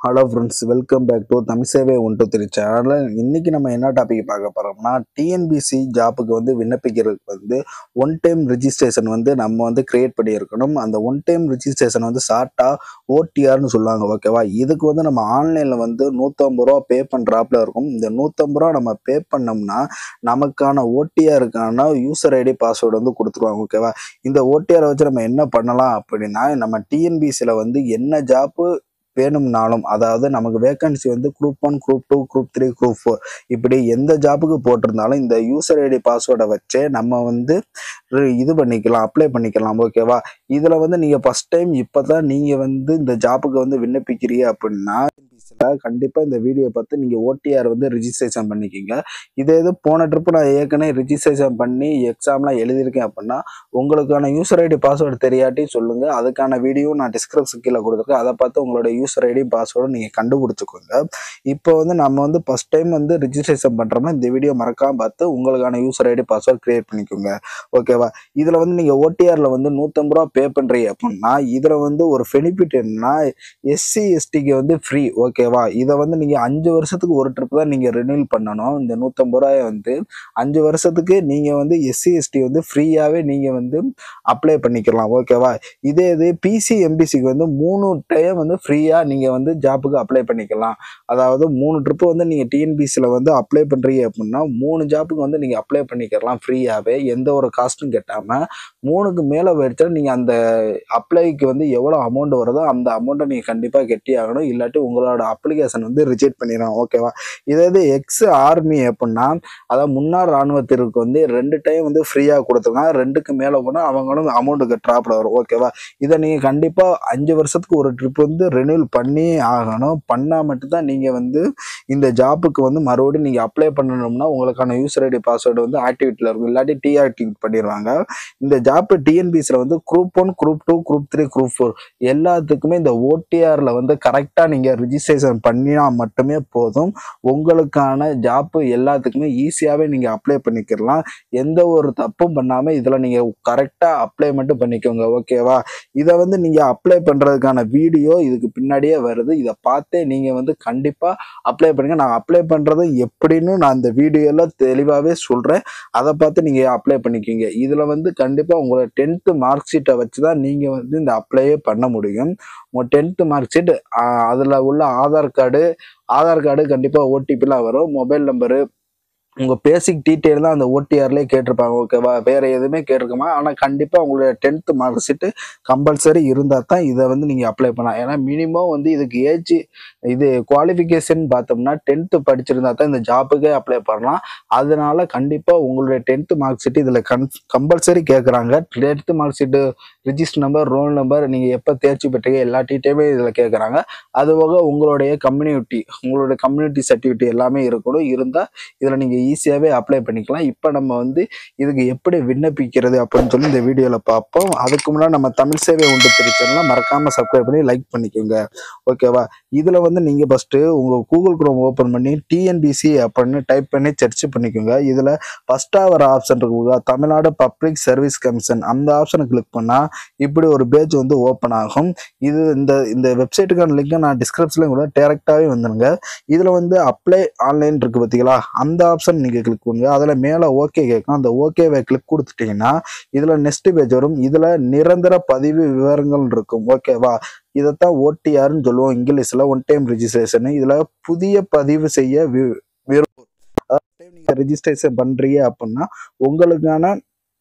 Hello friends welcome back to Tamil சேவை one two three channel இன்னைக்கு நம்ம என்ன டாபிக் பார்க்க போறோம்னா டிஎன்பிசி ஜாப்புக்கு வந்து விண்ணப்பிக்கிறதுக்கு வந்து ஒன் டைம் ரிஜிஸ்ட்ரேஷன் வந்து நம்ம வந்து கிரியேட் பண்ணியிருக்கணும் அந்த ஒன் டைம் ரிஜிஸ்ட்ரேஷன் வந்து ஷார்ட்டாக ஓடிஆர்னு சொல்லுவாங்க ஓகேவா இதுக்கு வந்து நம்ம ஆன்லைனில் வந்து நூற்றம்பது ரூபா பே பண்ணுறாப்புல இருக்கும் இந்த நூற்றம்பது ரூபா நம்ம பே பண்ணோம்னா நமக்கான ஓடிஆருக்கான யூசர் ஐடி பாஸ்வேர்டு வந்து கொடுத்துருவாங்க ஓகேவா இந்த ஓடிஆரை வச்சு நம்ம என்ன பண்ணலாம் அப்படின்னா நம்ம டிஎன்பிசியில் வந்து என்ன ஜாப்பு வேணும்னாலும் அதாவது நமக்கு வேகன்சி வந்து group one group two group three group four இப்படி எந்த ஜாப்புக்கு போட்டிருந்தாலும் இந்த யூசர் ஐடி பாஸ்வேர்டை வச்சே நம்ம வந்து ரி- இது பண்ணிக்கலாம் அப்ளை பண்ணிக்கலாம் ஓகேவா இதில் வந்து நீங்கள் ஃபஸ்ட் டைம் இப்போ தான் நீங்கள் வந்து இந்த ஜாப்புக்கு வந்து விண்ணப்பிக்கிறீங்க அப்படின்னா கண்டிப்பாக இந்த வீடியோ பார்த்து நீங்கள் ஓடிஆர் வந்து ரிஜிஸ்ட்ரேஷன் பண்ணிக்கிங்க இதே இது போன ட்ரிப்பு நான் ஏற்கனவே ரிஜிஸ்ட்ரேஷன் பண்ணி எக்ஸாம்லாம் எழுதியிருக்கேன் அப்படின்னா உங்களுக்கான யூசர் ஐடி பாஸ்வேர்டு தெரியாட்டி சொல்லுங்க அதுக்கான வீடியோ நான் டிஸ்கிரிப்ஷன் கீழே கொடுத்துருக்கேன் அதை பார்த்து உங்களோட யூசர் ஐடி பாஸ்வேர்டும் நீங்கள் கண்டுபிடிச்சிக்கோங்க இப்போ வந்து நம்ம வந்து ஃபர்ஸ்ட் டைம் வந்து ரிஜிஸ்ட்ரேஷன் பண்ணுறோம்னா இந்த வீடியோ மறக்காம பார்த்து உங்களுக்கான யூசர் ஐடி பாஸ்வேர்டு கிரியேட் பண்ணிக்கோங்க ஓகேவா இதில் வந்து நீங்கள் ஓடிஆரில் வந்து நூற்றம்பது ரூபா பே பண்ணுறீங்க அப்படின்னா இதில் வந்து ஒரு பெனிஃபிட் என்னன்னா எஸ்சி எஸ்டிக்கு வந்து ஃப்ரீ ஓகேவா இதை வந்து நீங்கள் அஞ்சு வருஷத்துக்கு ஒரு ட்ரிப் தான் நீங்கள் ரினியூல் பண்ணணும் இந்த நூற்றம்பது ரூபாயை வந்து அஞ்சு வருஷத்துக்கு நீங்கள் வந்து எஸ்சி எஸ்டி வந்து ஃப்ரீயாகவே நீங்கள் வந்து அப்ளை பண்ணிக்கலாம் ஓகேவா இதே இது பிசி எம்பிசிக்கு வந்து மூணு டைம் வந்து ஃப்ரீயாக நீங்கள் வந்து ஜாப்புக்கு அப்ளை பண்ணிக்கலாம் அதாவது மூணு ட்ரிப்பு வந்து நீங்கள் டிஎன்பிசியில் வந்து அப்ளை பண்ணுறீங்க அப்படின்னா மூணு ஜாப்புக்கு வந்து நீங்கள் அப்ளை பண்ணிக்கலாம் ஃப்ரீயாகவே எந்த ஒரு காஸ்ட்டும் கட்டாமல் மூணுக்கு மேலே போயிடுச்சா நீங்கள் அந்த அப்ளைக்கு வந்து எவ்வளோ அமௌண்ட் வருதோ அந்த அமௌண்ட்டை நீங்கள் கண்டிப்பாக கட்டி ஆகணும் இல்லாட்டி உங்களோட அப்ளிகேஷன் வந்து ரிஜெக்ட் பண்ணிடுறோம் ஓகேவா இதே இது எக்ஸ் ஆர்மி அப்படின்னா அதாவது முன்னாள் ராணுவத்திற்கு வந்து ரெண்டு டைம் வந்து ஃப்ரீயாக கொடுத்துருக்காங்க ரெண்டுக்கு மேலே போனால் அவங்களும் அமௌண்ட்டுக்கு ட்ராப்பில் வரும் ஓகேவா இதை நீங்கள் கண்டிப்பாக அஞ்சு வருஷத்துக்கு ஒரு ட்ரிப் வந்து ரெனியூல் பண்ணி ஆகணும் பண்ணால் மட்டும்தான் நீங்கள் வந்து இந்த ஜாப்புக்கு வந்து மறுபடியும் நீங்கள் அப்ளை பண்ணணும்னா உங்களுக்கான யூசர் ஐடி பாஸ்வேர்டு வந்து ஆக்டிவேட்டில் இருக்கும் இல்லாட்டி டீஆக்டிவேட் பண்ணிடுவாங்க இந்த ஜாப் டிஎன்பிசியில் வந்து group one group two group three group four எல்லாத்துக்குமே இந்த ஓடிஆரில் வந்து கரெக்டாக நீங்கள் ரிஜிஸ்ட்ரேஷன் பண்ணினா மட்டுமே போதும் உங்களுக்கான ஜாப்பு எல்லாத்துக்குமே ஈஸியாகவே நீங்கள் அப்ளை பண்ணிக்கலாம் எந்த ஒரு தப்பும் பண்ணாமல் இதில் நீங்கள் கரெக்டாக அப்ளை மட்டும் பண்ணிக்கோங்க ஓகேவா இதை வந்து நீங்கள் அப்ளை பண்ணுறதுக்கான வீடியோ இதுக்கு பின்னாடியே வருது இதை பார்த்தே நீங்கள் வந்து கண்டிப்பாக அப்ளை பண்ணுங்க நான் அப்ளை பண்ணுறது எப்படின்னு நான் இந்த வீடியோவில் தெளிவாகவே சொல்கிறேன் அதை பார்த்து நீங்கள் அப்ளை பண்ணிக்கிங்க இதில் வந்து கண்டிப்பாக உங்களோட டென்த்து மார்க் ஷீட்டை வச்சு தான் நீங்கள் வந்து இந்த அப்ளையே பண்ண முடியும் உங்கள் டென்த்து மார்க் ஷீட் அதில் உள்ள ஆதார் கார்டு ஆதார் கார்டு கண்டிப்பாக ஓடிபிலாம் வரும் மொபைல் நம்பரு உங்கள் பேசிக் டீட்டெயில் தான் அந்த ஓடிஆர்லேயே கேட்டிருப்பாங்க ஓகேவா வேறு எதுவுமே கேட்டிருக்கமா ஆனால் கண்டிப்பாக உங்களுடைய டென்த்து மார்க் ஷீட்டு கம்பல்சரி இருந்தால் தான் இதை வந்து நீங்கள் அப்ளை பண்ணலாம் ஏன்னா மினிமம் வந்து இதுக்கு ஏஜ் இது குவாலிஃபிகேஷன் பார்த்தோம்னா டென்த்து படிச்சிருந்தா தான் இந்த ஜாப்புக்கே அப்ளை பண்ணலாம் அதனால கண்டிப்பாக உங்களுடைய டென்த்து மார்க் ஷீட் இதில் கன் கம்பல்சரி கேட்குறாங்க tenth mark sheet register number roll number நீங்கள் எப்போ தேர்ச்சி பெற்றீங்க எல்லா டீட்டெயிலுமே இதில் கேட்குறாங்க அதுபோக உங்களுடைய கம்யூனிட்டி உங்களுடைய கம்யூனிட்டி சர்டிஃபிகேட் எல்லாமே இருக்கணும் இருந்தால் இதில் நீங்கள் ஈஸியாகவே அப்ளை பண்ணிக்கலாம் இப்போ நம்ம வந்து இதுக்கு எப்படி விண்ணப்பிக்கிறது அப்படின்னு சொல்லி இந்த வீடியோவில் பார்ப்போம் அதுக்கு முன்னாடி நம்ம தமிழ் சேவை உண்டு திருச்சலாம் மறக்காமல் சப்ஸ்கிரைப் பண்ணி லைக் பண்ணிக்கோங்க ஓகேவா இதில் வந்து நீங்கள் ஃபஸ்ட்டு உங்கள் கூகுள் குரோம் ஓப்பன் பண்ணி டிஎன்பிசி அப்படின்னு டைப் பண்ணி சர்ச் பண்ணிக்கோங்க இதில் ஃபஸ்ட்டாக வர ஆப்ஷன் இருக்குங்க தமிழ்நாடு பப்ளிக் சர்வீஸ் கமிஷன் அந்த ஆப்ஷனை கிளிக் பண்ணால் இப்படி ஒரு பேஜ் வந்து ஓப்பன் ஆகும் இது இந்த இந்த வெப்சைட்டுக்கான லிங்க்கை நான் டிஸ்கிரிப்ஷன்லையும் கூட டேரெக்டாகவே வந்துடுங்க இதில் வந்து அப்ளை ஆன்லைன் இருக்குது பார்த்தீங்களா அந்த ஆப்ஷன் நீங்கள் கிளிக் பண்ணுங்க அதில் மேலே ஓகே கேட்கும் அந்த ஓகேவை கிளிக் கொடுத்துட்டீங்கன்னா இதில் நெக்ஸ்ட் பேஜ் வரும் இதில் நிரந்தர பதிவு விவரங்கள் இருக்கும் ஓகேவா இதைத்தான் ஓடிஆர்னு சொல்லுவோம் இங்கிலீஷில் ஒன் டைம் ரிஜிஸ்ட்ரேஷன் இதில் புதிய பதிவு செய்ய வி- விருப்பம் அதாவது நீங்கள் ரெஜிஸ்ட்ரேஷன் பண்ணுறீங்க அப்படின்னா உங்களுக்கான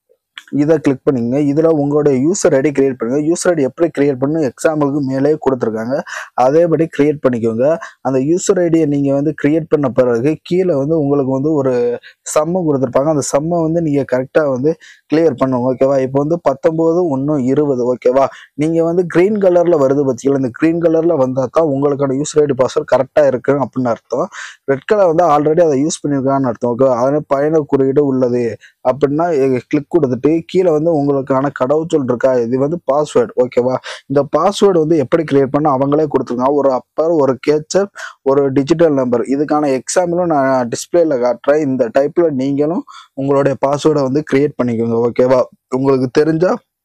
இதை கிளிக் பண்ணிங்க இதில் உங்களுடைய யூசர் ஐடி கிரியேட் பண்ணுங்க யூசர் ஐடி எப்படி கிரியேட் பண்ணணும் எக்ஸாம்பிளுக்கு மேலே கொடுத்துருக்காங்க அதேபடி கிரியேட் பண்ணிக்கோங்க அந்த யூசர் ஐடியை நீங்கள் வந்து கிரியேட் பண்ண பிறகு கீழே வந்து உங்களுக்கு வந்து ஒரு சம்மு கொடுத்துருப்பாங்க அந்த சம்மை வந்து நீங்கள் கரெக்டாக வந்து கிளியர் பண்ணணும் ஓகேவா இப்போ வந்து பத்தொம்போது ஒன்று இருபது ஓகேவா நீங்கள் வந்து க்ரீன் கலரில் வருது பார்த்தீங்களா இந்த க்ரீன் கலரில் வந்தால் தான் உங்களுக்கான யூசர் ஐடி பாஸ்வேர்ட் கரெக்டாக இருக்கு அப்படின்னு அர்த்தம் ரெட் கலர் வந்து ஆல்ரெடி அதை யூஸ் பண்ணியிருக்கான்னு அர்த்தம் ஓகே அதனால் பயண குறியீடு உள்ளது அப்படின்னா கிளிக் கொடுத்துட்டு கீழே வந்து உங்களுக்கான கடவுச்சொல் இருக்கா இது வந்து பாஸ்வேர்டு ஓகேவா இந்த பாஸ்வேர்டு வந்து எப்படி கிரியேட் பண்ண அவங்களே கொடுத்துருக்காங்க ஒரு அப்பர் ஒரு கேச்சர் ஒரு டிஜிட்டல் நம்பர் இதுக்கான எக்ஸாம்பிளும் நான் டிஸ்பிளேல காட்டுறேன் இந்த டைப்ல நீங்களும் உங்களுடைய பாஸ்வேர்டை வந்து கிரியேட் பண்ணிக்கோங்க ஓகேவா உங்களுக்கு தெரிஞ்சா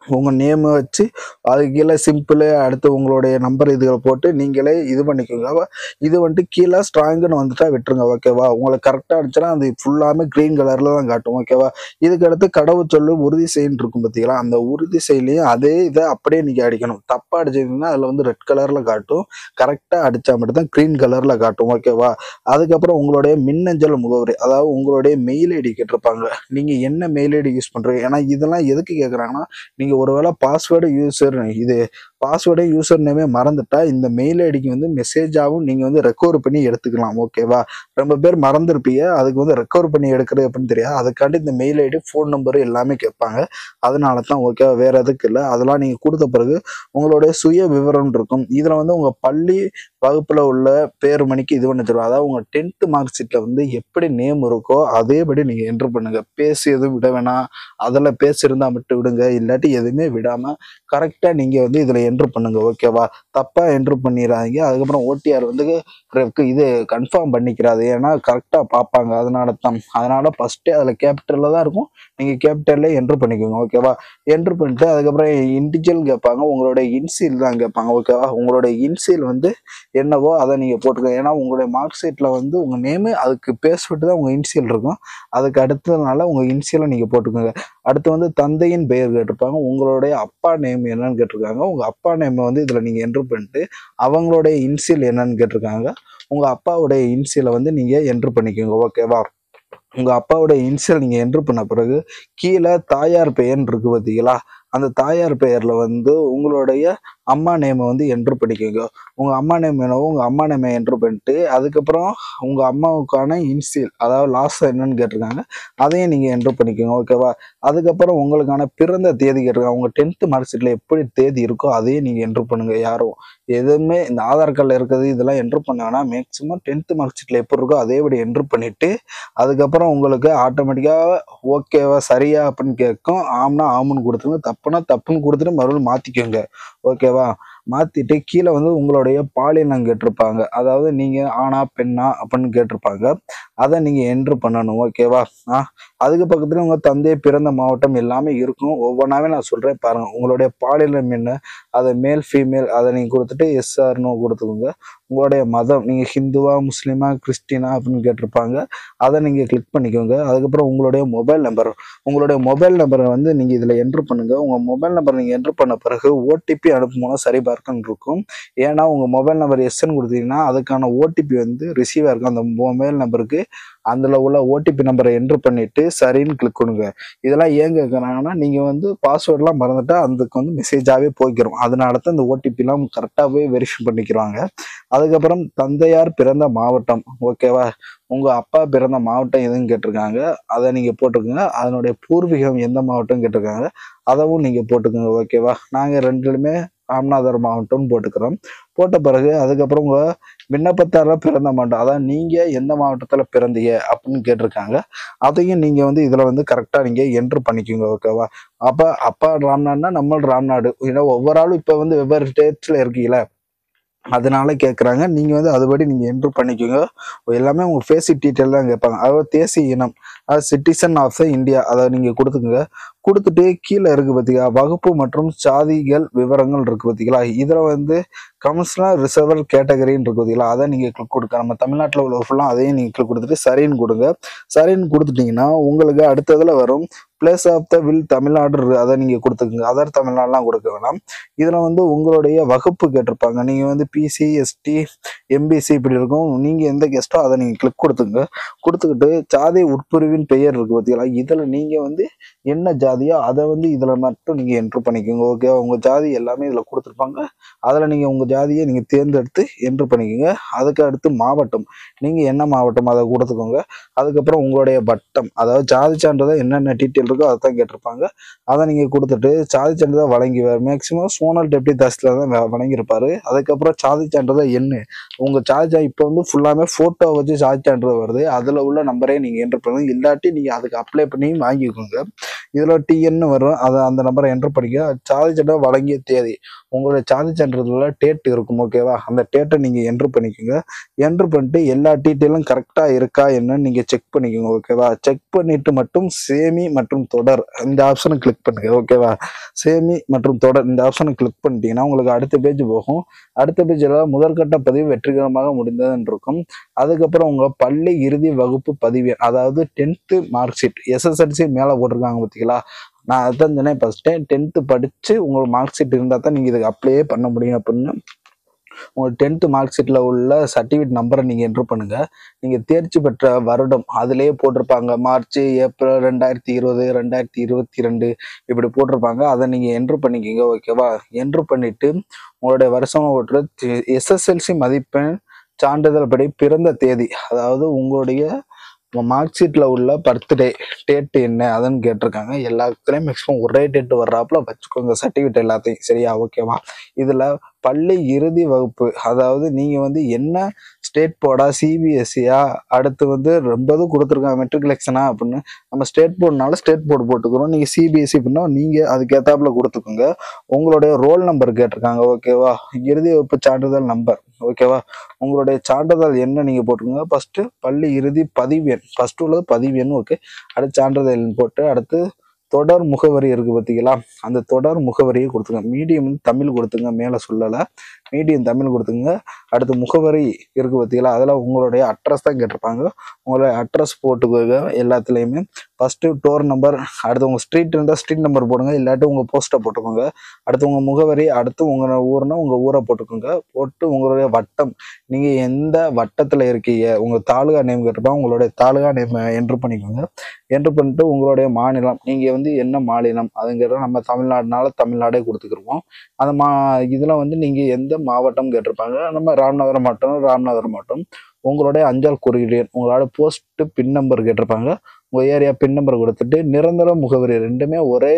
உங்கள் நேமை வச்சு அதுக்கு கீழே சிம்பிள் அடுத்து உங்களுடைய நம்பர் இதுகளை போட்டு நீங்களே இது பண்ணிக்கோங்க அவ- இது வந்துட்டு கீழே ஸ்ட்ராங்குன்னு வந்துட்டா விட்டுருங்க ஓகேவா உங்களுக்கு கரெக்டாக இருந்துச்சுன்னா அது ஃபுல்லாமே க்ரீன் கலரில் தான் காட்டும் ஓகேவா இதுக்கு அடுத்து கடவுள் சொல்லு உறுதி செய்ன்னு இருக்கும் பார்த்தீங்களா அந்த உறுதி செயலையும் அதே இதை அப்படியே நீங்கள் அடிக்கணும் தப்பாக அடிச்சிங்கன்னா அதில் வந்து ரெட் கலரில் காட்டும் கரெக்டாக அடித்தா மட்டும்தான் க்ரீன் கலரில் காட்டும் ஓகேவா அதுக்கப்புறம் உங்களுடைய மின்னஞ்சல் முகவரி அதாவது உங்களுடைய மெயில் ஐடி கேட்டிருப்பாங்க நீங்கள் என்ன மெயில் ஐடி யூஸ் பண்ணுறீங்க ஏன்னா இதெல்லாம் எதுக்கு கேட்குறாங்கன்னா நீங்கள் ஒருவேளை பாஸ்வேர்டு யூசர் இது பாஸ்வேர்டே யூசர் நேமே மறந்துட்டா இந்த மெயில் ஐடிக்கு வந்து மெசேஜாகவும் நீங்கள் வந்து ரெக்கவர் பண்ணி எடுத்துக்கலாம் ஓகேவா ரொம்ப பேர் மறந்துருப்பீங்க அதுக்கு வந்து ரெக்கவர் பண்ணி எடுக்கிறது எப்படின்னு தெரியாது அதுக்காண்டி இந்த மெயில் ஐடி ஃபோன் நம்பர் எல்லாமே கேட்பாங்க அதனால தான் ஓகேவா வேற எதுக்கு இல்லை அதெல்லாம் நீங்கள் கொடுத்த பிறகு உங்களுடைய சுய விவரம் இருக்கும் இதில் வந்து உங்கள் பள்ளி வகுப்பில் உள்ள பேர் மணிக்கு இது பண்ணி தருவோம் அதாவது உங்கள் டென்த்து மார்க் ஷீட்டில் வந்து எப்படி நேம் இருக்கோ அதேபடி நீங்கள் என்ட்ரு பண்ணுங்க பேசி எதுவும் விட வேணாம் அதில் பேசியிருந்தா மட்டும் விடுங்க இல்லாட்டி எதுவுமே விடாமல் கரெக்டாக நீங்கள் வந்து இதில் என்ட்ரு பண்ணுங்க ஓகேவா தப்பாக என்ட்ரு பண்ணிடாதீங்க அதுக்கப்புறம் ஓடிஆர் வந்து ரெக்கு- இது கன்ஃபார்ம் பண்ணிக்கிறாது ஏன்னா கரெக்டாக பார்ப்பாங்க அதனால தான் அதனால ஃபஸ்ட்டே அதில் கேபிட்டலில் தான் இருக்கும் நீங்கள் கேபிட்டல்லே என்ட்ரு பண்ணிக்கோங்க ஓகேவா என்ட்ரு பண்ணிட்டு அதுக்கப்புறம் இண்டிஜுவல் கேட்பாங்க உங்களுடைய இன்சியல் தான் கேட்பாங்க ஓகேவா உங்களுடைய இன்சியல் வந்து என்னவோ அதை நீங்கள் போட்டுக்கோங்க ஏன்னா உங்களுடைய மார்க் ஷீட்டில் வந்து உங்கள் நேமு அதுக்கு பேஸ் விட்டு தான் உங்கள் இன்சியல் இருக்கும் அதுக்கு அடுத்ததுனால உங்கள் இன்சியலை நீங்கள் போட்டுக்கோங்க அடுத்து வந்து தந்தையின் பெயர் கேட்டிருப்பாங்க உங்களுடைய அப்பா நேம் என்னன்னு கேட்டிருக்காங்க உங்கள் அப்பா நேமை வந்து இதில் நீங்கள் என்ட்ரு பண்ணிட்டு அவங்களுடைய இன்சியல் என்னன்னு கேட்டிருக்காங்க உங்கள் அப்பாவுடைய இன்சியலை வந்து நீங்கள் என்ட்ரு பண்ணிக்கோங்க ஓகேவா உங்கள் அப்பாவுடைய இன்சியல் நீங்கள் என்ட்ரு பண்ண பிறகு கீழே தாயார் பெயர்னு இருக்கு பார்த்தீங்களா அந்த தாயார் பெயரில் வந்து உங்களுடைய அம்மா நேமை வந்து என்ட்ரு பண்ணிக்கோங்க உங்கள் அம்மா நேம் என்னவோ உங்கள் அம்மா நேமை என்ட்ரு பண்ணிட்டு அதுக்கப்புறம் உங்கள் அம்மாவுக்கான இன்சியல் அதாவது லாஸ்ட் என்னன்னு கேட்டிருக்காங்க அதையும் நீங்கள் என்ட்ரு பண்ணிக்கோங்க ஓகேவா அதுக்கப்புறம் உங்களுக்கான பிறந்த தேதி கேட்டிருக்காங்க உங்கள் டென்த்து மார்க் ஷீட்டில் எப்படி தேதி இருக்கோ அதையும் நீங்கள் என்ட்ரு பண்ணுங்கள் யாரும் எதுவுமே இந்த ஆதார் கார்டில் இருக்கிறது இதெல்லாம் என்ட்ரு பண்ண வேணாம் மேக்ஸிமம் டென்த்து மார்க் ஷீட்டில் எப்படி இருக்கோ அதேபடி என்ட்ரு பண்ணிவிட்டு அதுக்கப்புறம் உங்களுக்கு ஆட்டோமேட்டிக்காக ஓகேவா சரியா அப்படின்னு கேட்கும் ஆம்னா ஆமுன்னு கொடுத்துருங்க தப்புனா தப்புன்னு கொடுத்துட்டு மறுபடியும் மாற்றிக்கோங்க ஓகேவா மாற்றிட்டு கீழே வந்து உங்களுடைய பாலினம் கேட்டிருப்பாங்க அதாவது நீங்கள் ஆணா பெண்ணா அப்படின்னு கேட்டிருப்பாங்க அதை நீங்கள் என்ட்ரு பண்ணணும் ஓகேவா ஆ அதுக்கு பக்கத்தில் உங்கள் தந்தை பிறந்த மாவட்டம் எல்லாமே இருக்கும் ஒவ்வொன்றாவே நான் சொல்கிறேன் பாருங்கள் உங்களுடைய பாலினம் என்ன அதை மேல் ஃபீமேல் அதை நீங்கள் கொடுத்துட்டு எஸ்ஆர்னு கொடுத்துக்கோங்க உங்களுடைய மதம் நீங்கள் ஹிந்துவா முஸ்லீமா கிறிஸ்டினா அப்படின்னு கேட்டிருப்பாங்க அதை நீங்கள் கிளிக் பண்ணிக்கோங்க அதுக்கப்புறம் உங்களுடைய மொபைல் நம்பர் உங்களுடைய மொபைல் நம்பரை வந்து நீங்கள் இதில் என்ட்ரு பண்ணுங்கள் உங்கள் மொபைல் நம்பர் நீங்கள் என்ட்ரு பண்ண பிறகு ஓடிபி அனுப்பும்போது சரி பார்க்கன்னு இருக்கும் ஏன்னா உங்கள் மொபைல் நம்பர் எஸ்ன்னு கொடுத்தீங்கன்னா அதுக்கான ஓடிபி வந்து ரிசீவ் ஆயிருக்கும் அந்த மொபைல் நம்பருக்கு அதில் உள்ள ஓடிபி நம்பரை என்ட்ரு பண்ணிட்டு சரின்னு கிளிக் பண்ணுங்க இதெல்லாம் ஏன் கேட்குறாங்கன்னா நீங்கள் வந்து பாஸ்வேர்ட்லாம் மறந்துட்டா அதுக்கு வந்து மெசேஜாகவே போய்க்கிறோம் அதனால தான் இந்த ஓடிபிலாம் கரெக்டாக போய் வெரிஃபை பண்ணிக்கிறாங்க அதுக்கப்புறம் தந்தையார் பிறந்த மாவட்டம் ஓகேவா உங்கள் அப்பா பிறந்த மாவட்டம் எதுன்னு கேட்டிருக்காங்க அதை நீங்கள் போட்டுக்கோங்க அதனுடைய பூர்வீகம் எந்த மாவட்டம் கேட்டிருக்காங்க அதவும் நீங்கள் போட்டுக்கோங்க ஓகேவா நாங்கள் ரெண்டுலுமே ராமநாதர் மாவட்டம்னு போட்டுக்கிறோம் போட்ட பிறகு அதுக்கப்புறம் உங்கள் விண்ணப்பத்தாரில் பிறந்த மாவட்டம் அதான் நீங்கள் எந்த மாவட்டத்தில் பிறந்தீங்க அப்படின்னு கேட்டிருக்காங்க அதையும் நீங்கள் வந்து இதில் வந்து கரெக்டாக நீங்கள் என்ட்ரு பண்ணிக்கோங்க ஓகேவா அப்போ அப்பா ராம்நாடுனா நம்ம ராம்நாடு ஏன்னா ஒவ்வொரு ஆளும் இப்போ வந்து வெவ்வேறு ஸ்டேட்ஸில் இருக்கீங்களா அதனால கேட்குறாங்க நீங்கள் வந்து அதுபடி நீங்கள் என்ட்ரு பண்ணிக்கோங்க எல்லாமே உங்கள் ஃபேஸிக் டீட்டெயில் தான் கேட்பாங்க அதாவது தேசிய இனம் அதாவது சிட்டிசன் ஆஃப் த இந்தியா அதை நீங்கள் கொடுத்துக்குங்க கொடுத்துட்டு கீழே இருக்கு பார்த்தீங்களா வகுப்பு மற்றும் சாதிகள் விவரங்கள் இருக்கு பார்த்தீங்களா இதில் வந்து கமிஷனர் ரிசர்வர் கேட்டகரின்னு இருக்கு பார்த்தீங்களா அதை நீங்கள் கிளிக் கொடுக்க நம்ம தமிழ்நாட்டில் உள்ள ஃபுல்லாக அதையும் நீங்கள் கிளிக் கொடுத்துட்டு சரின்னு கொடுங்க சரின்னு கொடுத்துட்டீங்கன்னா உங்களுக்கு அடுத்ததில் வரும் place of the will Tamil Nadu இருக்கு. அதை நீங்கள் கொடுத்துக்குங்க அதர் தமிழ்நாடுலாம் கொடுக்க வேணாம் இதில் வந்து உங்களுடைய வகுப்பு கேட்டிருப்பாங்க நீங்கள் வந்து பிசி எஸ்டி எம்பிசி இப்படி இருக்கும் நீங்கள் எந்த கெஸ்ட்டோ அதை நீங்கள் கிளிக் கொடுத்துங்க கொடுத்துக்கிட்டு சாதி உட்பிரிவின் பெயர் இருக்கு பார்த்தீங்களா இதில் நீங்கள் வந்து என்ன ஜாதியோ அதை வந்து இதில் மட்டும் நீங்கள் என்ட்ரு பண்ணிக்கோங்க ஓகே உங்கள் ஜாதி எல்லாமே இதில் கொடுத்துருப்பாங்க அதில் நீங்கள் உங்கள் ஜாதியை நீங்கள் தேர்ந்தெடுத்து என்ட்ரு பண்ணிக்கோங்க அதுக்கு அடுத்து மாவட்டம் நீங்கள் என்ன மாவட்டம் அதை கொடுத்துக்கோங்க அதுக்கப்புறம் உங்களுடைய வட்டம் அதாவது ஜாதி சான்றிதழ் என்னென்ன டீட்டெயில் இருக்கோ அதை தான் கேட்டிருப்பாங்க அதை நீங்கள் கொடுத்துட்டு சாதி சான்றிதழ் வழங்கிவார் மேக்ஸிமம் சோனல் டெப்டி தாசில்தார் தான் வ- வழங்கியிருப்பாரு அதுக்கப்புறம் சாதி சான்றிதழ் என்ன உங்கள் சாதி சா- இப்போ வந்து ஃபுல்லாமே ஃபோட்டோ வச்சு சாதி சான்றிதழ் வருது அதில் உள்ள நம்பரே நீங்கள் என்ட்ரு பண்ணுங்க இல்லாட்டி நீங்கள் அதுக்கு அப்ளை பண்ணி வாங்கிக்கோங்க இதில் டிஎன்னு வரும் அதை அந்த நம்பரை என்ட்ரு பண்ணிக்க சாதி சான்றிதழ் வழங்கிய தேதி உங்களுடைய சாதி சான்றிதழில் டேட் இருக்கும் ஓகேவா அந்த டேட்டை நீங்கள் என்ட்ரு பண்ணிக்கோங்க என்ட்ரு பண்ணிட்டு எல்லா டீட்டெயிலும் கரெக்டாக இருக்கா என்னன்னு நீங்கள் செக் பண்ணிக்கோங்க ஓகேவா செக் பண்ணிட்டு மட்டும் சேமி மற்றும் தொடர் இந்த ஆப்ஷனை கிளிக் பண்ணுங்க ஓகேவா சேமி மற்றும் தொடர் இந்த ஆப்ஷனை கிளிக் பண்ணிட்டீங்கன்னா உங்களுக்கு அடுத்த பேஜ் போகும் அடுத்த பேஜில் முதற்கட்ட பதிவு வெற்றிகரமாக முடிந்ததுன்னு இருக்கும் அதுக்கப்புறம் உங்கள் பள்ளி இறுதி வகுப்பு பதிவு அதாவது டென்த்து மார்க் ஷீட் எஸ்எஸ்எல்சி மேலே போட்டிருக்காங்க பார்த்தீங்களா நான் அதான் சொன்னேன் ஃபஸ்ட்டு டென்த்து படித்து உங்களுக்கு மார்க் ஷீட் இருந்தால் தான் நீங்கள் இதுக்கு அப்ளையே பண்ண முடியும் அப்படின்னு உங்கள் டென்த்து மார்க் ஷீட்டில் உள்ள சர்டிஃபிகேட் நம்பரை நீங்கள் என்ட்ரு பண்ணுங்கள் நீங்கள் தேர்ச்சி பெற்ற வருடம் அதிலேயே போட்டிருப்பாங்க மார்ச் ஏப்ரல் ரெண்டாயிரத்தி இருபது ரெண்டாயிரத்தி இருபத்தி ரெண்டு இப்படி போட்டிருப்பாங்க அதை நீங்கள் என்ட்ரு பண்ணிக்கோங்க ஓகேவா என்ட்ரு பண்ணிவிட்டு உங்களுடைய வருஷம் ஓட்டுற எஸ்எஸ்எல்சி மதிப்பெண் சான்றிதழ் படி பிறந்த தேதி அதாவது உங்களுடைய மார்க் ஷீட்டில் உள்ள பர்த்டே டேட் என்ன அதுன்னு கேட்டிருக்காங்க எல்லாத்துலேயும் மேக்ஸிமம் ஒரே டேட் வர்றாப்புல வச்சுக்கோங்க சர்டிஃபிகேட் எல்லாத்தையும் சரியா ஓகேவா இதில் பள்ளி இறுதி வகுப்பு அதாவது நீங்கள் வந்து என்ன ஸ்டேட் போர்டா சிபிஎஸ்சியா அடுத்து வந்து ரொம்ப இது கொடுத்துருக்காங்க மெட்ரிகுலேஷனா அப்படின்னு நம்ம ஸ்டேட் போர்டுனால ஸ்டேட் போர்டு போட்டுக்கிறோம் நீங்கள் சிபிஎஸ்சி அப்படின்னா நீங்கள் அதுக்கேற்றாப்புல கொடுத்துக்கோங்க உங்களுடைய ரோல் நம்பர் கேட்டிருக்காங்க ஓகேவா இறுதி வகுப்பு சான்றிதழ் நம்பர் ஓகேவா உங்களுடைய சான்றிதழ் என்ன நீங்கள் போட்டுக்கோங்க ஃபஸ்ட்டு பள்ளி இறுதி பதிவு எண் ஃபஸ்ட்டு உள்ளது பதிவு எண் ஓகே அடுத்து சான்றிதழ் எண் போட்டு அடுத்து தொடர் முகவரி இருக்கு பார்த்தீங்களா அந்த தொடர் முகவரியை கொடுத்துங்க மீடியம் தமிழ் கொடுத்துங்க மேலே சொல்லலை மீடியம் தமிழ் கொடுத்துங்க அடுத்து முகவரி இருக்கு பார்த்தீங்களா அதில் உங்களுடைய அட்ரஸ் தான் கேட்டிருப்பாங்க உங்களுடைய அட்ரஸ் போட்டுக்கோங்க எல்லாத்துலேயுமே ஃபஸ்ட்டு டோர் நம்பர் அடுத்து உங்கள் ஸ்ட்ரீட் இருந்தால் ஸ்ட்ரீட் நம்பர் போடுங்க இல்லாட்டி உங்கள் போஸ்ட்டை போட்டுக்கோங்க அடுத்து உங்கள் முகவரி அடுத்து உங்கள் ஊர்னா உங்கள் ஊரை போட்டுக்கோங்க போட்டு உங்களுடைய வட்டம் நீங்கள் எந்த வட்டத்தில் இருக்கீங்க உங்கள் தாலுகா நேம் கேட்டிருப்பாங்க உங்களுடைய தாலுகா நேம் என்ட்ரு பண்ணிக்கோங்க என்ட்ரு பண்ணிட்டு உங்களுடைய மாநிலம் நீங்கள் வந்து என்ன மாநிலம் அதுங்கிறத நம்ம தமிழ்நாடுனால தமிழ்நாடே கொடுத்துக்கிருவோம் அந்த மா இதில் வந்து நீங்கள் எந்த மாவட்டம் கேட்டிருப்பாங்க நம்ம ராமநாதபுரம் மாவட்டம் ராமநாதபுரம் மாவட்டம் உங்களுடைய அஞ்சல் குறியீடு எண், உங்களோட போஸ்ட் பின் நம்பர் கேட்டிருப்பாங்க உங்கள் ஏரியா பின் நம்பர் கொடுத்துட்டு நிரந்தர முகவரி ரெண்டுமே ஒரே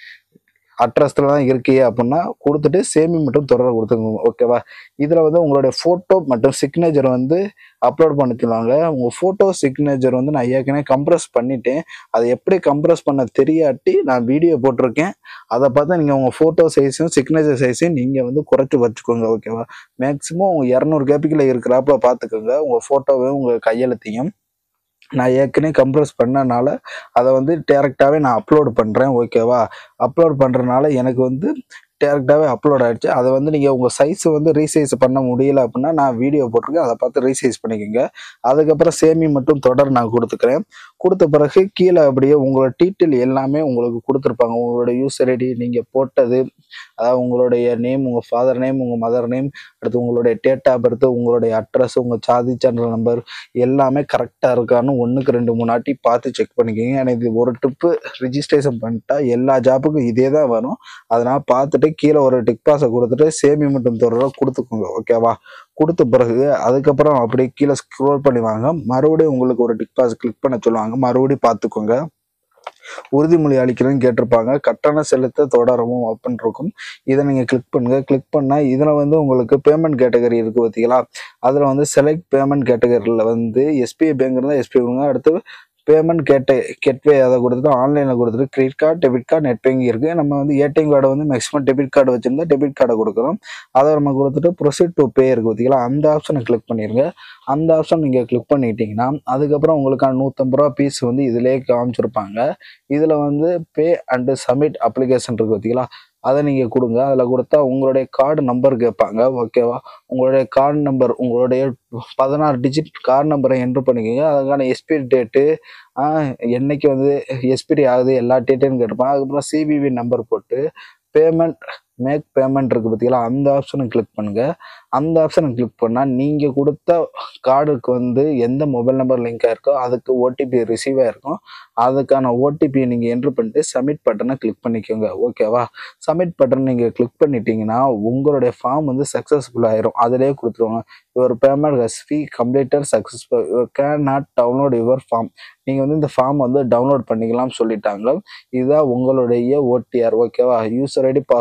அட்ரஸில் தான் இருக்கீங்க அப்படின்னா கொடுத்துட்டு சேமி மற்றும் தொடர் கொடுத்துக்கோங்க ஓகேவா இதில் வந்து உங்களுடைய ஃபோட்டோ மற்றும் சிக்னேச்சர் வந்து அப்லோட் பண்ண சொல்லுவாங்க உங்கள் ஃபோட்டோ சிக்னேச்சர் வந்து நான் ஏற்கனவே கம்ப்ரஸ் பண்ணிட்டேன் அதை எப்படி கம்ப்ரஸ் பண்ண தெரியாட்டி நான் வீடியோ போட்டிருக்கேன் அதை பார்த்து நீங்கள் உங்கள் ஃபோட்டோ சைஸும் சிக்னேச்சர் சைஸையும் நீங்கள் வந்து குறைச்சி வச்சுக்கோங்க ஓகேவா மேக்ஸிமம் உங்கள் இரநூறு கேபிக்கில் இருக்கிறாப்புல பார்த்துக்கோங்க உங்கள் ஃபோட்டோவையும் உங்கள் கையெழுத்தையும் நான் ஏற்கனவே கம்ப்ரஸ் பண்ணனால அதை வந்து டேரெக்டாகவே நான் அப்லோட் பண்ணுறேன் ஓகேவா அப்லோட் பண்ணுறனால எனக்கு வந்து டேரெக்டாகவே அப்லோட் ஆயிடுச்சு அதை வந்து நீங்கள் உங்கள் சைஸ் வந்து ரீசைஸ் பண்ண முடியல அப்படின்னா நான் வீடியோ போட்டிருக்கேன் அதை பார்த்து ரீசைஸ் பண்ணிக்கோங்க அதுக்கப்புறம் சேமி மட்டும் தொடர் நான் கொடுத்துக்கிறேன் கொடுத்த பிறகு கீழே அப்படியே உங்களோட டீட்டெயில் எல்லாமே உங்களுக்கு கொடுத்துருப்பாங்க உங்களோட யூசர் ஐடி நீங்கள் போட்டது அதாவது உங்களுடைய நேம் உங்கள் ஃபாதர் நேம் உங்கள் மதர் நேம் அடுத்து உங்களுடைய டேட் ஆஃப் பர்த் உங்களுடைய அட்ரஸ் உங்கள் சாதி சான்றிதழ் நம்பர் எல்லாமே கரெக்டாக இருக்கான்னு ஒன்றுக்கு ரெண்டு மூணு வாட்டி பார்த்து செக் பண்ணிக்கோங்க ஏன்னா இது ஒரு ட்ரிப்பு ரிஜிஸ்ட்ரேஷன் பண்ணிட்டா எல்லா ஜாப்புக்கும் இதே தான் வரும் அதனால் பார்த்துட்டு கீழே ஒரு டிக் பாஸை கொடுத்துட்டு சேமி மட்டும் தொடர கொடுத்துக்கோங்க ஓகேவா கொடுத்த பிறகு அதுக்கப்புறம் அப்படியே கீழே ஸ்க்ரோல் பண்ணி வாங்க மறுபடியும் உங்களுக்கு ஒரு டிக் பாஸ் கிளிக் பண்ண சொல்லுவாங்க மறுபடியும் பார்த்துக்கோங்க உறுதிமொழி அளிக்கிறேன்னு கேட்டிருப்பாங்க கட்டணம் செலுத்த தொடரவும் அப்படின்னு இருக்கும் இதை நீங்கள் கிளிக் பண்ணுங்க கிளிக் பண்ணால் இதில் வந்து உங்களுக்கு பேமெண்ட் கேட்டகரி இருக்குது பார்த்தீங்களா அதில் வந்து செலக்ட் பேமெண்ட் கேட்டகரியில் வந்து எஸ்பிஐ பேங்க் இருந்தால் எஸ்பிஐ பேங்க் அடுத்து பேமெண்ட் கேட்ட கெட்வே அதை கொடுத்துட்டு ஆன்லைனில் கொடுத்துட்டு credit card debit card net banking இருக்குது நம்ம வந்து ஏடிஎம் கார்டை வந்து மேக்ஸிமம் டெபிட் கார்டு வச்சுருந்தா டெபிட் கார்டை கொடுக்குறோம் அதை நம்ம கொடுத்துட்டு ப்ரொசீட் டு பே இருக்குது பார்த்தீங்களா அந்த ஆப்ஷனை கிளிக் பண்ணிடுங்க அந்த ஆப்ஷன் நீங்கள் கிளிக் பண்ணிட்டீங்கன்னா அதுக்கப்புறம் உங்களுக்கான நூற்றம்பது ரூபா பீஸ் வந்து இதிலே காமிச்சிருப்பாங்க இதில் வந்து பே அண்டு சப்மிட் அப்ளிகேஷன் இருக்குது பார்த்தீங்களா அதை நீங்கள் கொடுங்க அதில் கொடுத்தா உங்களுடைய கார்டு நம்பர் கேட்பாங்க ஓகேவா உங்களுடைய கார்டு நம்பர் உங்களுடைய பதினாறு டிஜிட் கார்டு நம்பரை என்ட்ரு பண்ணிக்கோங்க அதுக்கான எக்ஸ்பைரி டேட்டு என்னைக்கு வந்து எக்ஸ்பைரி ஆகுது எல்லா டேட்டையும் கேட்பாங்க அதுக்கப்புறம் சிபிவி நம்பர் போட்டு பேமெண்ட் மேக் பேமெண்ட் இருக்குது பார்த்தீங்களா அந்த ஆப்ஷனை கிளிக் பண்ணுங்கள் அந்த ஆப்ஷனை கிளிக் பண்ணால் நீங்கள் கொடுத்த கார்டுக்கு வந்து எந்த மொபைல் நம்பர் லிங்க் ஆயிருக்கோ அதுக்கு ஓடிபி ரிசீவ் ஆயிருக்கும் அதுக்கான ஓடிபி நீங்கள் என்ட்ரு பண்ணிட்டு சப்மிட் பட்டனை கிளிக் பண்ணிக்கோங்க ஓகேவா சப்மிட் பட்டன் நீங்கள் கிளிக் பண்ணிட்டீங்கன்னா உங்களுடைய ஃபார்ம் வந்து சக்ஸஸ்ஃபுல் ஆயிரும் அதிலே கொடுத்துருவாங்க your payment has been completed successful your can not download your form நீங்கள் வந்து இந்த ஃபார்ம் வந்து டவுன்லோட் பண்ணிக்கலாம் சொல்லிட்டாங்க இதுதான் உங்களுடைய ஓடிஆர் ஓகேவா user ID password create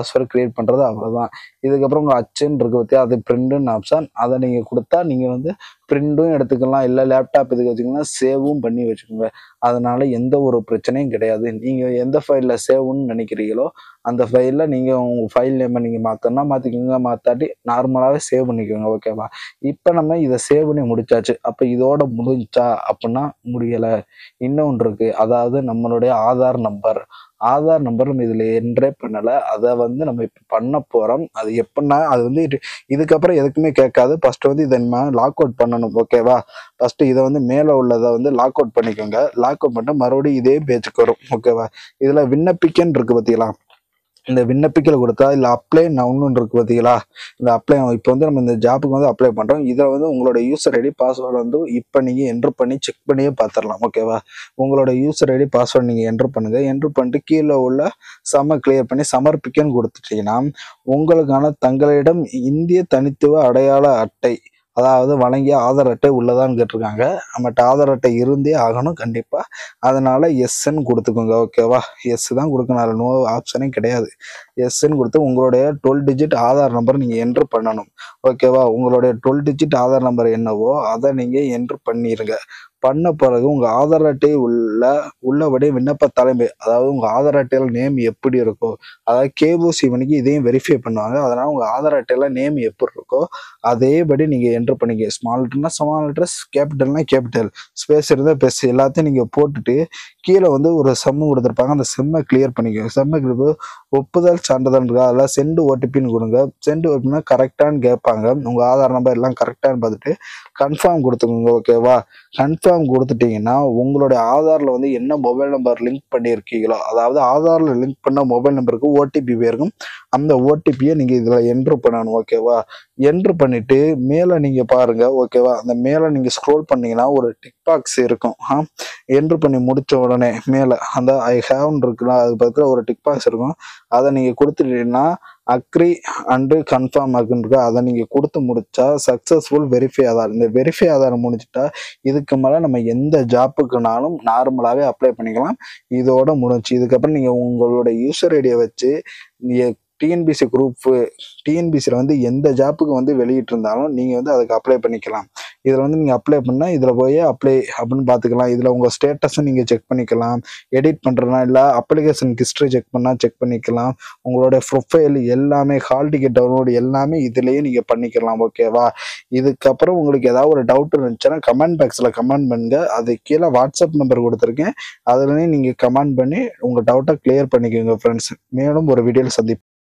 create பண்ணுறது அவ்வளோதான் இதுக்கப்புறம் உங்கள் அச்சுன்னு இருக்கு பற்றி அது பிரிண்ட்டுன்னு ஆப்ஷன் அதை நீங்கள் கொடுத்தா நீங்கள் வந்து பிரிண்ட்டும் எடுத்துக்கலாம் இல்லை லேப்டாப் இதுக்கு வச்சுக்கலாம் சேவும் பண்ணி வச்சுக்கோங்க அதனால எந்த ஒரு பிரச்சனையும் கிடையாது நீங்கள் எந்த ஃபைலில் சேவ்னு நினைக்கிறீங்களோ அந்த ஃபைலில் நீங்கள் உங்கள் ஃபைல் நேமை நீங்கள் மாற்றணும்னா மாற்றிக்கோங்க மாற்றாட்டி நார்மலாகவே சேவ் பண்ணிக்கோங்க ஓகேவா இப்போ நம்ம இதை சேவ் பண்ணி முடிச்சாச்சு அப்போ இதோட முடிஞ்சா அப்படின்னா முடியலை இன்னொன்று இருக்கு அதாவது நம்மளுடைய ஆதார் நம்பர் ஆதார் நம்பர் நம்ம இதில் என்ட்ரே பண்ணலை அதை வந்து நம்ம இப்போ பண்ண போகிறோம் அது எப்படின்னா அது வந்து இது- இதுக்கப்புறம் எதுக்குமே கேட்காது ஃபர்ஸ்ட் வந்து இதை நம்ம லாக் அவுட் பண்ணணும் ஓகேவா ஃபர்ஸ்ட் இதை வந்து மேலே உள்ளதை வந்து லாக் அவுட் பண்ணிக்கோங்க லாக் அவுட் பண்ணிட்டு மறுபடியும் இதே பேஜுக்கு வரும் ஓகேவா இதில் விண்ணப்பிக்கன்னு இருக்கு பார்த்தீங்களா இந்த விண்ணப்பிக்கல கொடுத்தா இல்லை அப்ளை நவுன்னு இருக்கு பார்த்தீங்களா இந்த அப்ளை இப்போ வந்து நம்ம இந்த ஜாப்புக்கு வந்து அப்ளை பண்ணுறோம் இதில் வந்து உங்களோட யூசர் ஐடி பாஸ்வேர்டு வந்து இப்போ நீங்கள் என்ட்ரு பண்ணி செக் பண்ணியே பார்த்துடலாம் ஓகேவா உங்களோட யூசர் ஐடி பாஸ்வேர்டு நீங்கள் என்ட்ரு பண்ணுங்க என்ட்ரு பண்ணிட்டு கீழே உள்ள சம கிளியர் பண்ணி சமர்ப்பிக்கன்னு கொடுத்துட்டீங்கன்னா உங்களுக்கான தங்களிடம் இந்திய தனித்துவ அடையாள அட்டை அதாவது வழங்கிய ஆதார் அட்டை உள்ளதான்னு கேட்டிருக்காங்க நம்மகிட்ட ஆதார் அட்டை இருந்தே ஆகணும் கண்டிப்பாக அதனால எஸ்ன்னு கொடுத்துக்கோங்க ஓகேவா எஸ் தான் கொடுக்கணும் அதில் நோ ஆப்ஷனே கிடையாது எஸ்ன்னு கொடுத்து உங்களுடைய டுவெல் டிஜிட் ஆதார் நம்பர் நீங்கள் என்ட்ரு பண்ணணும் ஓகேவா உங்களுடைய டுவெல் டிஜிட் ஆதார் நம்பர் என்னவோ அதை நீங்கள் என்ட்ரு பண்ணிடுங்க பண்ண பிறகு உங்கள் ஆதார் அட்டை உள்ள உள்ளபடி விண்ணப்ப தலைமை அதாவது உங்கள் ஆதார் அட்டையில் நேம் எப்படி இருக்கோ அதாவது கேஓசி மணிக்கு இதையும் வெரிஃபை பண்ணுவாங்க அதனால் உங்கள் ஆதார் அட்டையில் நேம் எப்படி இருக்கோ அதேபடி நீங்கள் என்ட்ரு பண்ணிக்க ஸ்மால் லெட்டர்னா ஸ்மால் லெட்டர்ஸ் கேபிட்டல்னா கேபிட்டல் ஸ்பேஸ் இருந்தால் பெஸ் எல்லாத்தையும் நீங்கள் போட்டுட்டு கீழே வந்து ஒரு செம்மு கொடுத்துருப்பாங்க அந்த செம்மை கிளியர் பண்ணிக்கோங்க செம்மை கிளியர் ஒப்புதல் சான்றிதழ் இருக்கா அதில் சென்டு ஓடிபின்னு கொடுங்க சென்டு ஓடிபினா கரெக்டானு கேட்பாங்க உங்கள் ஆதார் நம்பர் எல்லாம் கரெக்டானு பார்த்துட்டு கன்ஃபார்ம் கொடுத்துக்கோங்க ஓகேவா கன்ஃபார்ம் கொடுத்துட்டீங்கன்னா உங்களுடைய ஆதாரில் வந்து என்ன மொபைல் நம்பர் லிங்க் பண்ணியிருக்கீங்களோ அதாவது ஆதாரில் லிங்க் பண்ண மொபைல் நம்பருக்கு ஓடிபி போயிருக்கும் அந்த ஓடிபியை நீங்கள் இதில் என்ட்ரு பண்ணணும் ஓகேவா என்ட்ரு பண்ணிட்டு மேலே நீங்கள் பாருங்க ஓகேவா அந்த மேலே நீங்கள் ஸ்க்ரோல் பண்ணீங்கன்னா ஒரு டிக் பாக்ஸ் இருக்கும் ஆ என்ட்ரு பண்ணி முடிச்ச உடனே மேலே அந்த ஐ ஹேவ்னு இருக்குல்ல அது பக்கத்தில் ஒரு டிக் பாக்ஸ் இருக்கும் அதை நீங்கள் கொடுத்துட்டீங்கன்னா அக்ரி அண்டு கன்ஃபார்ம் ஆகுன்னு இருக்கு அதை நீங்கள் கொடுத்து முடிச்சா சக்ஸஸ்ஃபுல் வெரிஃபை ஆதார் இந்த வெரிஃபை ஆதார் முடிச்சிட்டா இதுக்கு மேலே நம்ம எந்த ஜாப்புக்குனாலும் நார்மலாகவே அப்ளை பண்ணிக்கலாம் இதோட முடிஞ்சு இதுக்கப்புறம் நீங்கள் உங்களோட யூசர் ஐடியை வச்சு நீங்கள் டிஎன்பிசி குரூப் டிஎன்பிசியில் வந்து எந்த ஜாப்புக்கு வந்து வெளியிட்டிருந்தாலும் நீங்கள் வந்து அதுக்கு அப்ளை பண்ணிக்கலாம் இதில் வந்து நீங்கள் அப்ளை பண்ணால் இதில் போய் அப்ளை அப்படின்னு பார்த்துக்கலாம் இதில் உங்கள் ஸ்டேட்டஸும் நீங்கள் செக் பண்ணிக்கலாம் எடிட் பண்ணுறனா இல்லை அப்ளிகேஷன் ஹிஸ்ட்ரி செக் பண்ணால் செக் பண்ணிக்கலாம் உங்களோட ப்ரொஃபைல் எல்லாமே ஹால் டிக்கெட் டவுன்லோடு எல்லாமே இதுலேயே நீங்கள் பண்ணிக்கலாம் ஓகேவா இதுக்கப்புறம் உங்களுக்கு ஏதாவது ஒரு டவுட் இருந்துச்சுன்னா கமெண்ட் பாக்ஸில் கமெண்ட் பண்ணுங்க அது கீழே வாட்ஸ்அப் நம்பர் கொடுத்துருக்கேன் அதுலேயும் நீங்கள் கமெண்ட் பண்ணி உங்கள் டவுட்டை கிளியர் பண்ணிக்கோங்க ஃப்ரெண்ட்ஸ் மேலும் ஒரு வீடியோவில் சந்திப்போம்